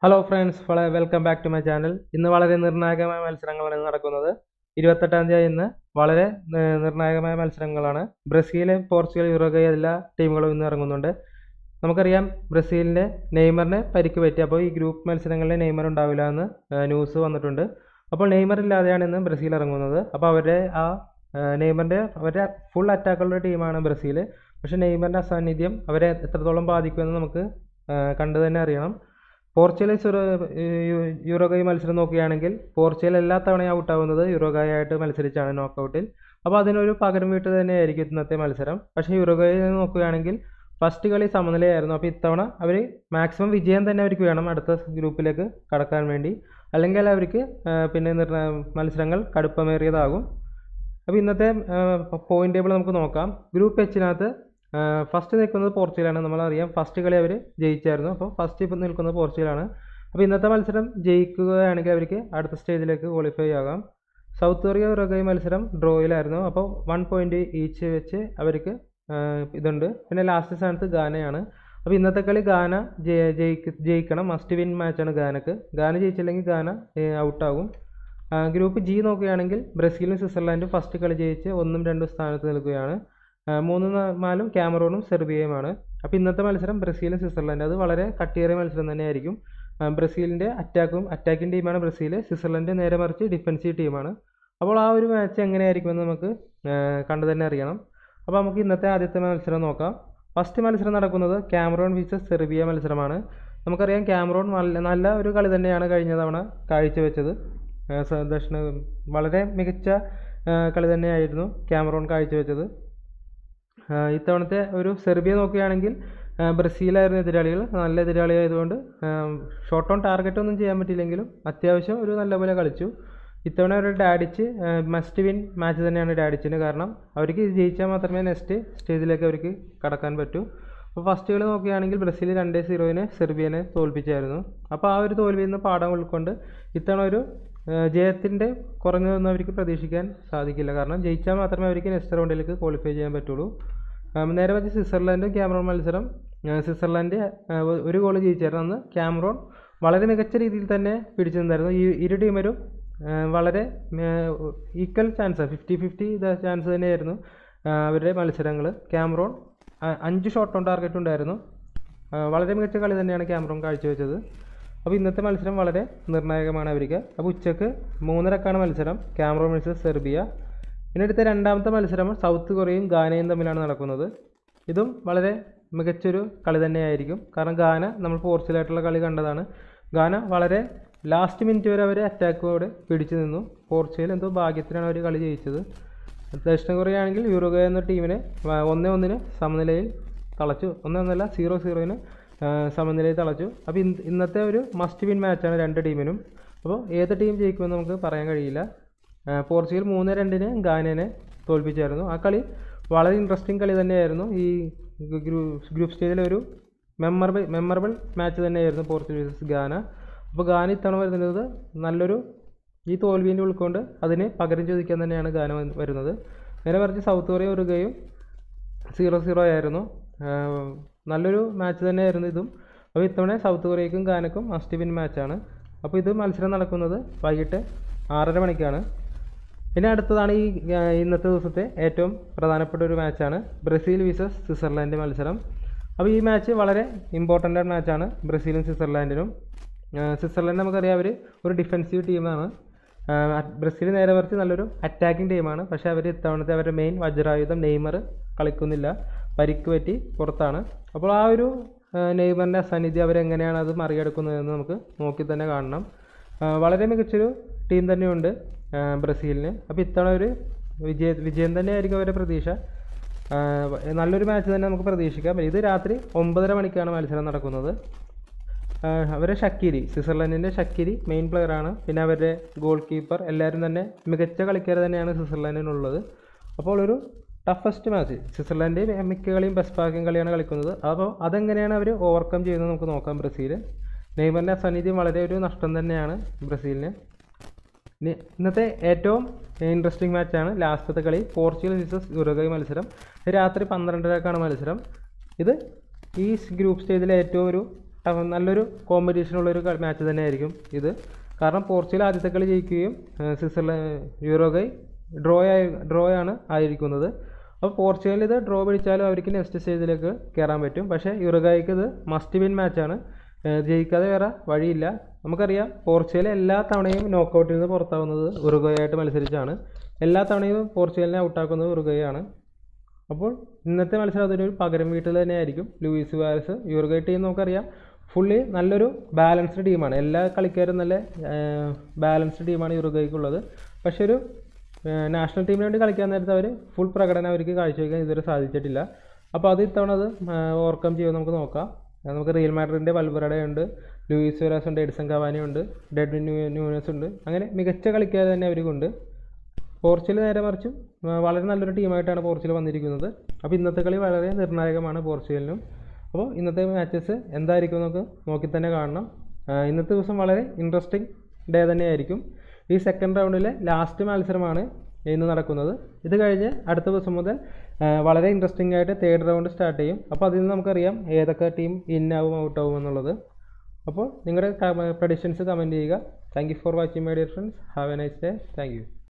hello friends വളരെ welcome back to my channel ഇന്ന് വളരെ നിർണായകമായ മത്സരങ്ങളാണ് ഇന്ന് നടക്കുന്നത് ഇരുപത്തെട്ടാം തീയതി ഇന്ന് വളരെ നി- നിർണായകമായ മത്സരങ്ങളാണ് ബ്രസീൽ പോർച്ചുഗൽ യുറുഗൈ എല്ലാ ടീമുകളും ഇന്ന് ഇറങ്ങുന്നുണ്ട് നമുക്കറിയാം ബ്രസീലിൻ്റെ നെയ്മറിന് പരിക്ക് പറ്റി അപ്പോൾ ഈ ഗ്രൂപ്പ് മത്സരങ്ങളിൽ നെയ്മർ ഉണ്ടാവില്ല എന്ന് ന്യൂസ് വന്നിട്ടുണ്ട് അപ്പോൾ നെയ്മർ ഇല്ലാതെയാണ് ഇന്ന് ബ്രസീൽ ഇറങ്ങുന്നത് അപ്പോൾ അവരുടെ ആ ആ, നെയ്മറിൻ്റെ അവരുടെ ഫുൾ അറ്റാക്കുള്ള ടീമാണ് ബ്രസീൽ പക്ഷേ നെയ്മറിൻ്റെ അസാന്നിധ്യം അവരെ എത്രത്തോളം ബാധിക്കുമെന്ന് നമുക്ക് ആ, കണ്ടു തന്നെ അറിയണം പോർച്ചുഗൽ സുറ- യു- യുറുഗൈ മത്സരം നോക്കുകയാണെങ്കിൽ പോർച്ചുഗൽ എല്ലാ തവണയും ഔട്ടാവുന്നത് യുറുഗൈ ആയിട്ട് മത്സരിച്ചാണ് നോക്കൗട്ടിൽ അപ്പോൾ അതിനൊരു പകരം വീട്ട് തന്നെയായിരിക്കും ഇന്നത്തെ മത്സരം പക്ഷേ യുറുഗൈ നോക്കുകയാണെങ്കിൽ ഫസ്റ്റ് കളി സമനിലയായിരുന്നു അപ്പോൾ ഇത്തവണ അവർ മാക്സിമം വിജയം തന്നെ അവർക്ക് വേണം അടുത്ത ഗ്രൂപ്പിലേക്ക് കടക്കാൻ വേണ്ടി അല്ലെങ്കിൽ അവർക്ക് ആ, പിന്നെ നിർണ മത്സരങ്ങൾ കടുപ്പമേറിയതാകും അപ്പോൾ ഇന്നത്തെ പോയിന്റ് ടേബിൾ നമുക്ക് നോക്കാം ഗ്രൂപ്പ് എച്ചിനകത്ത് ഫസ്റ്റ് നിൽക്കുന്നത് പോർച്ചുഗലാണ് നമ്മളറിയാം ഫസ്റ്റ് കളി അവർ ജയിച്ചായിരുന്നു അപ്പോൾ ഫസ്റ്റ് ഇപ്പോൾ നിൽക്കുന്നത് പോർച്ചുഗലാണ് അപ്പോൾ ഇന്നത്തെ മത്സരം ജയിക്കുകയാണെങ്കിൽ അവർക്ക് അടുത്ത സ്റ്റേജിലേക്ക് ക്വാളിഫൈ ആകാം സൗത്ത് കൊറിയ ഉറുഗൈ മത്സരം ഡ്രോയിലായിരുന്നു അപ്പോൾ വൺ പോയിന്റ് ഈച്ച് വെച്ച് അവർക്ക് ആ, ഇതുണ്ട് പിന്നെ ലാസ്റ്റ് സ്ഥാനത്ത് ഗാനയാണ് അപ്പോൾ ഇന്നത്തെ കളി ഗാന ജയ- ജയിക്ക ജയിക്കണം മസ്റ്റ് വിൻ മാച്ചാണ് ഗാനക്ക് ഗാന ജയിച്ചില്ലെങ്കിൽ ഗാന ഔട്ടാകും ഗ്രൂപ്പ് ജി നോക്കുകയാണെങ്കിൽ ബ്രസീലും സ്വിറ്റ്സർലാൻഡും ഫസ്റ്റ് കളി ജയിച്ച് ഒന്നും രണ്ടും സ്ഥാനത്ത് നിൽക്കുകയാണ് ആ, മൂന്നും നാ- നാലും ക്യാമറൂണും സെർബിയയുമാണ് അപ്പോൾ ഇന്നത്തെ മത്സരം ബ്രസീലും സ്വിറ്റ്സർലാൻഡ് അത് വളരെ കട്ടിയേറിയ മത്സരം തന്നെയായിരിക്കും ആ, ബ്രസീലിൻ്റെ അറ്റാക്കും അറ്റാക്കിംഗ് ടീമാണ് ബ്രസീൽ സ്വിറ്റ്സർലൻഡ് നേരെ മറിച്ച് ഡിഫൻസീവ് ടീമാണ് അപ്പോൾ ആ ഒരു മാച്ച് എങ്ങനെയായിരിക്കുമെന്ന് നമുക്ക് ആ, കണ്ടു തന്നെ അറിയണം അപ്പോൾ നമുക്ക് ഇന്നത്തെ ആദ്യത്തെ മത്സരം നോക്കാം ഫസ്റ്റ് മത്സരം നടക്കുന്നത് ക്യാമറോൺ വിസസ് സെർബിയ മത്സരമാണ് നമുക്കറിയാം ക്യാമറോൺ നല്ല നല്ല ഒരു കളി തന്നെയാണ് കഴിഞ്ഞ തവണ കാഴ്ചവെച്ചത് ആ, സ- ദക്ഷിണ വളരെ മികച്ച ആ, കളി തന്നെയായിരുന്നു ക്യാമറോൺ കാഴ്ചവെച്ചത് ആ, ഇത്തവണത്തെ ഒരു സെർബിയ നോക്കുകയാണെങ്കിൽ ആ, ബ്രസീലായിരുന്നു എതിരാളികൾ നല്ല എതിരാളിയായതുകൊണ്ട് ഷോർട്ട് ഓൺ ടാർഗറ്റ് ഒന്നും ചെയ്യാൻ പറ്റിയില്ലെങ്കിലും അത്യാവശ്യം ഒരു നല്ലപോലെ കളിച്ചു ഇത്തവണ അവർ ഡാഡിച്ച് മസ്റ്റ് വിൻ മാച്ച് തന്നെയാണ് ഡാഡിച്ചിന് കാരണം അവർക്ക് ഇത് ജയിച്ചാൽ മാത്രമേ നെക്സ്റ്റ് സ്റ്റേജിലേക്ക് അവർക്ക് കടക്കാൻ പറ്റൂ അപ്പോൾ ഫസ്റ്റ് കളി നോക്കുകയാണെങ്കിൽ ബ്രസീൽ രണ്ടേ സീറോയിനെ സെർബിയനെ തോൽപ്പിച്ചായിരുന്നു അപ്പോൾ ആ ഒരു തോൽവിയിൽ നിന്ന് പാഠം ഉൾക്കൊണ്ട് ഇത്തവണ ഒരു ജയത്തിൻ്റെ കുറഞ്ഞതൊന്നും അവർക്ക് പ്രതീക്ഷിക്കാൻ സാധിക്കില്ല കാരണം ജയിച്ചാൽ മാത്രമേ അവർക്ക് നെക്സ്റ്റ് റൗണ്ടിലേക്ക് ക്വാളിഫൈ ചെയ്യാൻ പറ്റുള്ളൂ ഉം, നേരെ വെച്ച് സ്വിറ്റ്സർലൻഡും ക്യാമറോൺ മത്സരം ആ, സ്വിറ്റ്സർലൻഡ് ആ, ഒ- ഒരു ഗോൾ ജയിച്ചായിരുന്നു അന്ന് ക്യാമറോൺ വളരെ മികച്ച രീതിയിൽ തന്നെ പിടിച്ചു നിന്നായിരുന്നു ഈ ഇരു ടീമരും ആ, വളരെ equal chance fifty fifty chance തന്നെയായിരുന്നു ആ, അവരുടെ മത്സരങ്ങൾ ക്യാമറോൺ ആ, അഞ്ച് ഷോട്ട് ഓൺ ടാർഗറ്റ് ഉണ്ടായിരുന്നു ആ, വളരെ മികച്ച കളി തന്നെയാണ് ക്യാമറോൺ കാഴ്ചവെച്ചത് അപ്പോൾ ഇന്നത്തെ മത്സരം വളരെ നിർണായകമാണ് അവർക്ക് അപ്പോൾ ഉച്ചക്ക് മൂന്നരക്കാണ് മത്സരം ക്യാമറോൺ വേഴ്സസ് സെർബിയ പിന്നെ അടുത്ത രണ്ടാമത്തെ മത്സരം സൗത്ത് കൊറിയയും ഗാനയും തമ്മിലാണ് നടക്കുന്നത് ഇതും വളരെ മികച്ചൊരു കളി തന്നെയായിരിക്കും കാരണം ഗാന നമ്മൾ പോർച്ചുഗലായിട്ടുള്ള കളി കണ്ടതാണ് ഗാന വളരെ ലാസ്റ്റ് മിനിറ്റ് വരെ അവർ അറ്റാക്കോടെ പിടിച്ചു നിന്നു പോർച്ചുഗൽ എന്തോ ഭാഗ്യത്തിനാണ് അവർ കളി ജയിച്ചത് ദക്ഷിണ കൊറിയ ആണെങ്കിൽ യൂറുഗ എന്ന ടീമിനെ വ- ഒന്നേ ഒന്നിന് സമനിലയിൽ തളച്ചു ഒന്നേ ഒന്നല്ല സീറോ സീറോയിന് സമനിലയിൽ തളച്ചു അപ്പോൾ ഇന്ന് ഇന്നത്തെ ഒരു മസ്റ്റ് വിൻ മാച്ചാണ് രണ്ട് ടീമിനും അപ്പോൾ ഏത് ടീം ജയിക്കുമെന്ന് നമുക്ക് പറയാൻ കഴിയില്ല ആ, പോർച്ചുഗൽ മൂന്ന് രണ്ടിന് ഗാനനെ തോൽപ്പിച്ചായിരുന്നു ആ കളി വളരെ ഇൻട്രസ്റ്റിംഗ് കളി തന്നെയായിരുന്നു ഈ ഗ്രൂപ്പ് സ്റ്റേജിലെ ഒരു മെമ്മറബിൾ മെമ്മറബിൾ മാച്ച് തന്നെയായിരുന്നു പോർച്ചുഗൽ വേഴ്സസ് ഗാന അപ്പോൾ ഗാന ഇത്തവണ വരുന്നത് നല്ലൊരു ഈ തോൽവിൻ്റെ ഉൾക്കൊണ്ട് അതിന് പകരം ചോദിക്കാൻ തന്നെയാണ് ഗാന വന്ന് വരുന്നത് നേരെ മറിച്ച് സൗത്ത് കൊറിയ ഉറുകയും സീറോ സീറോ ആയിരുന്നു ആഹ് നല്ലൊരു മാച്ച് തന്നെയായിരുന്നു ഇതും അപ്പോൾ ഇത്തവണ സൗത്ത് കൊറിയക്കും ഗാനക്കും മസ്റ്റ് വിൻ മാച്ചാണ് അപ്പോൾ ഇത് മത്സരം നടക്കുന്നത് വൈകിട്ട് ആറര മണിക്കാണ് പിന്നെ അടുത്തതാണ് ഈ ആ, ഇന്നത്തെ ദിവസത്തെ ഏറ്റവും പ്രധാനപ്പെട്ട ഒരു മാച്ചാണ് ബ്രസീൽ വിസസ് സ്വിറ്റ്സർലാൻഡ് മത്സരം അപ്പോൾ ഈ മാച്ച് വളരെ ഇമ്പോർട്ടൻ്റ് ആയ മാച്ചാണ് ബ്രസീലും സ്വിറ്റ്സർലാൻഡിനും ആ, സ്വിറ്റ്സർലാൻഡ് നമുക്കറിയാം അവർ ഒരു ഡിഫെൻസീവ് ടീമാണ് ആ, ബ്രസീൽ നേരെ മറിച്ച് നല്ലൊരു അറ്റാക്കിംഗ് ടീമാണ് പക്ഷേ അവർ ഇത്തവണത്തെ അവരുടെ മെയിൻ വജ്രായുധം നെയ്മർ കളിക്കുന്നില്ല പരിക്ക് പറ്റി പുറത്താണ് അപ്പോൾ ആ ഒരു ആ, നെയ്മറിൻ്റെ അസാന്നിധ്യം അവരെങ്ങനെയാണ് അത് മറികടക്കുന്നതെന്ന് നമുക്ക് നോക്കി തന്നെ കാണണം ആ, വളരെ മികച്ചൊരു ടീം തന്നെയുണ്ട് ആ, ബ്രസീലിന് അപ്പോൾ ഇത്തവണ ഒരു വിജയ വിജയം തന്നെയായിരിക്കും അവരുടെ പ്രതീക്ഷ ആ, നല്ലൊരു മാച്ച് തന്നെ നമുക്ക് പ്രതീക്ഷിക്കാം ഇത് രാത്രി ഒമ്പതര മണിക്കാണ് മത്സരം നടക്കുന്നത് ആ, അവരെ ഷക്കീരി സ്വിറ്റ്സർലൻഡിൻ്റെ ഷക്കീരി മെയിൻ പ്ലെയറാണ് പിന്നെ അവരുടെ ഗോൾ കീപ്പർ എല്ലാവരും തന്നെ മികച്ച കളിക്കാർ തന്നെയാണ് സ്വിറ്റ്സർലൻഡിനുള്ളത് അപ്പോൾ ഒരു ടഫസ്റ്റ് മാച്ച് സ്വിറ്റ്സർലൻഡ് മിക്ക കളിയും ബെസ്റ്റ് പാക്കിംഗ് കളിയാണ് കളിക്കുന്നത് അപ്പോൾ അതെങ്ങനെയാണ് അവർ ഓവർകം ചെയ്യുന്നത് നമുക്ക് നോക്കാം ബ്രസീൽ നെയ്മറിൻ്റെ അസാന്നിധ്യം വളരെ ഒരു നഷ്ടം തന്നെയാണ് ബ്രസീലിന് ഇനി ഇന്നത്തെ ഏറ്റവും ഇൻട്രസ്റ്റിംഗ് മാച്ചാണ് ലാസ്റ്റത്തെ കളി പോർച്ചുഗൽ വിസസ് ഉറുഗൈ മത്സരം ഇത് രാത്രി പന്ത്രണ്ടരക്കാണ് മത്സരം ഇത് ഈ ഗ്രൂപ്പ് സ്റ്റേജിലെ ഏറ്റവും ഒരു ട- നല്ലൊരു കോമ്പറ്റീഷൻ ഉള്ളൊരു മാച്ച് തന്നെയായിരിക്കും ഇത് കാരണം പോർച്ചുഗൽ ആദ്യത്തെ കളി ജയിക്കുകയും ഏഹ് സ്വിറ്റ്സർലൻഡ് യൂറോഗൈ ഡ്രോ ആയി ഡ്രോ ആണ് ആയിരിക്കുന്നത് അപ്പോൾ പോർച്ചുഗൽ ഇത് ഡ്രോ പിടിച്ചാലും അവർക്ക് നെക്സ്റ്റ് സ്റ്റേജിലേക്ക് കയറാൻ പറ്റും പക്ഷേ യുറുഗായിക്ക് ഇത് മസ്റ്റ് വിൻ മാച്ചാണ് ജയിക്കാതെ വേറെ വഴിയില്ല നമുക്കറിയാം പോർച്ചുഗൽ എല്ലാ തവണയും നോക്കൗട്ടിൽ നിന്ന് പുറത്താവുന്നത് ഉറുഗോയായിട്ട് മത്സരിച്ചാണ് എല്ലാ തവണയും പോർച്ചുഗലിനെ ഔട്ടാക്കുന്നത് ഉറുഗോയാണ് അപ്പോൾ ഇന്നത്തെ മത്സരം അതൊരു പകരം വീട്ടിൽ തന്നെയായിരിക്കും ലൂയിസ് വാരസ് യൂറുഗൈ ടീം നമുക്കറിയാം ഫുള്ളി നല്ലൊരു ബാലൻസ്ഡ് ടീമാണ് എല്ലാ കളിക്കാരും നല്ല ബാലൻസ്ഡ് ടീമാണ് യൂറുഗൈക്കുള്ളത് പക്ഷേ ഒരു നാഷണൽ ടീമിന് വേണ്ടി കളിക്കാൻ നേരത്ത് അവർ ഫുൾ പ്രകടനം അവർക്ക് കാഴ്ചവെക്കാൻ ഇതുവരെ സാധിച്ചിട്ടില്ല അപ്പോൾ അത് ഇത്തവണ അത് ഓവർകം ചെയ്യുമെന്ന് നമുക്ക് നോക്കാം അത് നമുക്ക് റിയൽ മാഡ്രിഡിൻ്റെ വൽവറഡ ഉണ്ട് ലൂയിസ് വെറാസ് ഉണ്ട് എഡിസൺ കവാനി ഉണ്ട് ഡെഡ്വിൻ ന്യൂ ന്യൂനസ് ഉണ്ട് അങ്ങനെ മികച്ച കളിക്കാർ തന്നെ അവർക്കുണ്ട് പോർച്ചുഗൽ നേരെ മറിച്ചും ആ, വളരെ നല്ലൊരു ടീമായിട്ടാണ് പോർച്ചുഗൽ വന്നിരിക്കുന്നത് അപ്പോൾ ഇന്നത്തെ കളി വളരെ നിർണായകമാണ് പോർച്ചുഗലിനും അപ്പോൾ ഇന്നത്തെ മാച്ചസ് എന്തായിരിക്കും നമുക്ക് നോക്കി തന്നെ കാണണം ആ, ഇന്നത്തെ ദിവസം വളരെ ഇൻട്രസ്റ്റിംഗ് ഡേ തന്നെയായിരിക്കും ഈ സെക്കൻഡ് റൗണ്ടിലെ ലാസ്റ്റ് മത്സരമാണ് ഇന്ന് നടക്കുന്നത് ഇത് കഴിഞ്ഞ് അടുത്ത ദിവസം മുതൽ ആ, വളരെ ഇൻട്രസ്റ്റിംഗ് ആയിട്ട് തേർഡ് റൗണ്ട് സ്റ്റാർട്ട് ചെയ്യും അപ്പോൾ അതിൽ നിന്ന് നമുക്കറിയാം ഏതൊക്കെ ടീം ഇൻ ആവും ഔട്ട് ആവും എന്നുള്ളത് അപ്പോൾ നിങ്ങളുടെ പ്രഡിഷൻസ് കമൻറ്റ് ചെയ്യുക thank you for watching my dear friends have a nice day thank U